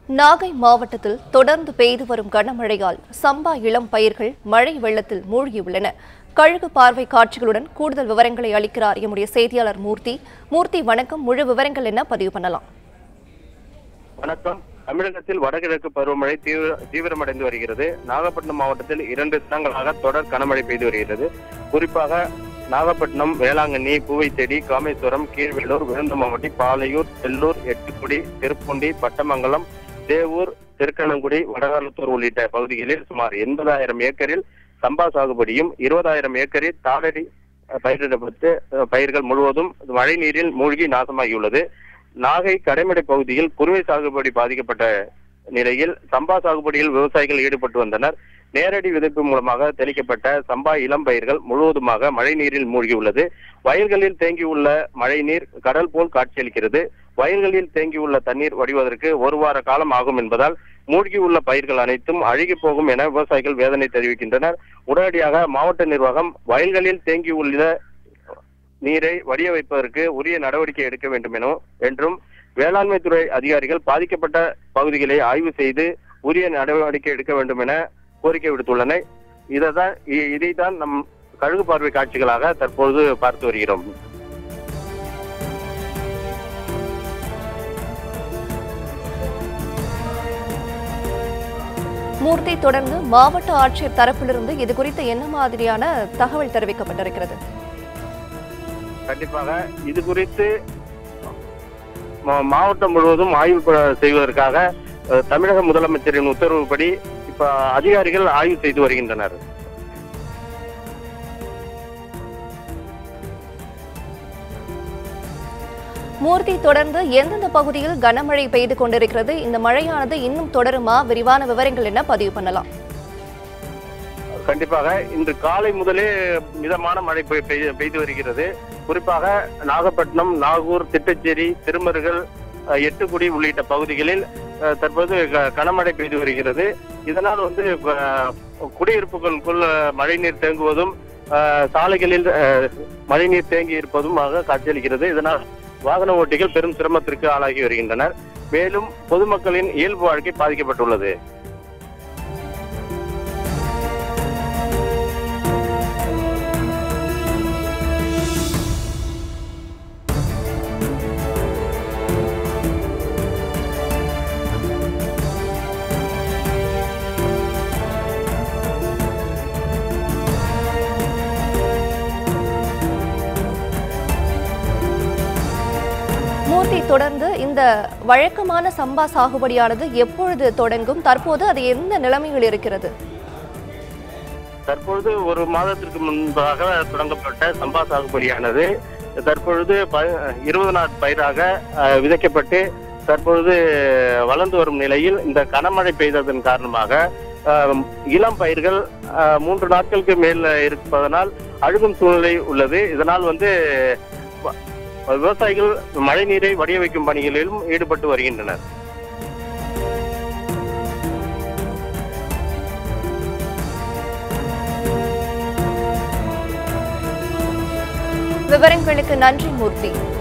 நாகை மாவட்டத்தில் தொடர்ந்து பெய்து வரும் கனமழையால் சம்பா இளம் பயிர்கள் மழை வெள்ளத்தில் மூழ்கியுள்ளன கழுகு பார்வை காட்சிகளுடன் கூடுதல் விவரங்களை அளிக்கிறார் எம்முடைய செய்தியாளர் மூர்த்தி மூர்த்தி வணக்கம் முழு விவரங்கள் என்ன பதிவு பண்ணலாம் வணக்கம் தமிழகத்தில் வடகிழக்கு பருவமழை தீவிர தீவிரமடைந்து வருகிறது நாகப்பட்டினம் மாவட்டத்தில் இரண்டு தினங்களாக தொடர் கனமழை பெய்து வருகிறது குறிப்பாக நாகப்பட்டினம் வேளாங்கண்ணி பூவைத்தேடி காமேஸ்வரம் கீழ்வேலூர் விருந்தமாவட்டி பாலையூர் செல்லூர் எட்டுக்குடி திருப்பூண்டி பட்டமங்கலம் தேவூர் திருக்கணங்குடி வடகாலத்தூர் உள்ளிட்ட பகுதிகளில் சுமார் எண்பதாயிரம் ஏக்கரில் சம்பா சாகுபடியும் இருபதாயிரம் ஏக்கரில் தாளடி அஹ், பயிரிடப்பட்டு அஹ், பயிர்கள் முழுவதும் மழை நீரில் மூழ்கி நாசமாகியுள்ளது நாகை கடைமடை பகுதியில் குறுவை சாகுபடி பாதிக்கப்பட்ட நிலையில் சம்பா சாகுபடியில் விவசாயிகள் ஈடுபட்டு வந்தனர் நேரடி விதைப்பு மூலமாக தெளிக்கப்பட்ட சம்பா இளம் பயிர்கள் முழுவதுமாக மழை நீரில் மூழ்கியுள்ளது வயல்களில் தேங்கியுள்ள மழை நீர் கடல் போல் காட்சியளிக்கிறது வயல்களில் தேங்கியுள்ள தண்ணீர் வடிவதற்கு ஒரு வார காலம் ஆகும் என்பதால் மூழ்கியுள்ள பயிர்கள் அனைத்தும் அழுகி போகும் என விவசாயிகள் வேதனை தெரிவிக்கின்றனர் உடனடியாக மாவட்ட நிர்வாகம் வயல்களில் தேங்கியுள்ள நீரை வடிய வைப்பதற்கு உரிய நடவடிக்கை எடுக்க வேண்டும் என என்றும் வேளாண்மை துறை அதிகாரிகள் பாதிக்கப்பட்ட பகுதிகளை ஆய்வு செய்து உரிய நடவடிக்கை எடுக்க வேண்டும் என கோரிக்கை விடுத்துள்ளனர் இதைதான் இ- இதைத்தான் நம் கழுகு பார்வை காட்சிகளாக தற்போது பார்த்து வருகிறோம் மூர்த்தி தொடர்ந்து மாவட்ட ஆட்சியர் தரப்பிலிருந்து இது குறித்து என்ன மாதிரியான தகவல் தெரிவிக்கப்பட்டிருக்கிறது கண்டிப்பாக இது குறித்து மா- மாவட்டம் முழுவதும் ஆய்வு ப- செய்வதற்காக அஹ், தமிழக முதலமைச்சரின் உத்தரவுப்படி இப்ப அதிகாரிகள் ஆய்வு செய்து வருகின்றனர் மூர்த்தி தொடர்ந்து எந்தெந்த பகுதியில் கனமழை பெய்து கொண்டிருக்கிறது இந்த மழையானது இன்னும் தொடருமா விரிவான விவரங்கள் என்ன பதிவு பண்ணலாம் கண்டிப்பாக இன்று காலை முதலே மிதமான மழை பெய்- பெய்- பெய்து வருகிறது குறிப்பாக நாகப்பட்டினம் நாகூர் திட்டச்சேரி திருமருகல் அஹ், எட்டுக்குடி உள்ளிட்ட பகுதிகளில் அஹ், தற்போது க- கனமழை பெய்து வருகிறது இதனால் வந்து அஹ், குடியிருப்புகளுக்குள் அஹ், மழைநீர் தேங்குவதும் அஹ், சாலைகளில் அஹ், மழைநீர் தேங்கி இருப்பதுமாக காட்சியளிக்கிறது இதனால் வாகன ஓட்டிகள் பெரும் சிரமத்திற்கு ஆளாகி வருகின்றனர் மேலும் பொதுமக்களின் இயல்பு வாழ்க்கை பாதிக்கப்பட்டுள்ளது மூர்த்தி தொடர்ந்து இந்த வழக்கமான சம்பா சாகுபடியானது எப்பொழுது தொடங்கும் தற்போது அது எந்த நிலைமையில் இருக்கிறது தற்பொழுது ஒரு மாதத்திற்கு முன்பாக தொடங்கப்பட்ட சம்பா சாகுபடியானது தற்பொழுது ப- இருபது நாள் பயிராக அஹ், விதைக்கப்பட்டு தற்பொழுது வளர்ந்து வரும் நிலையில் இந்த கனமழை பெய்ததன் காரணமாக அஹ், இளம் பயிர்கள் அஹ், மூன்று நாட்களுக்கு மேல் இருப்பதனால் அழுகும் சூழ்நிலை உள்ளது இதனால் வந்து வ- விவசாயிகள் மழை நீரை வடிய வைக்கும் பணிகளிலும் ஈடுபட்டு வருகின்றனர் விவரங்களுக்கு நன்றி மூர்த்தி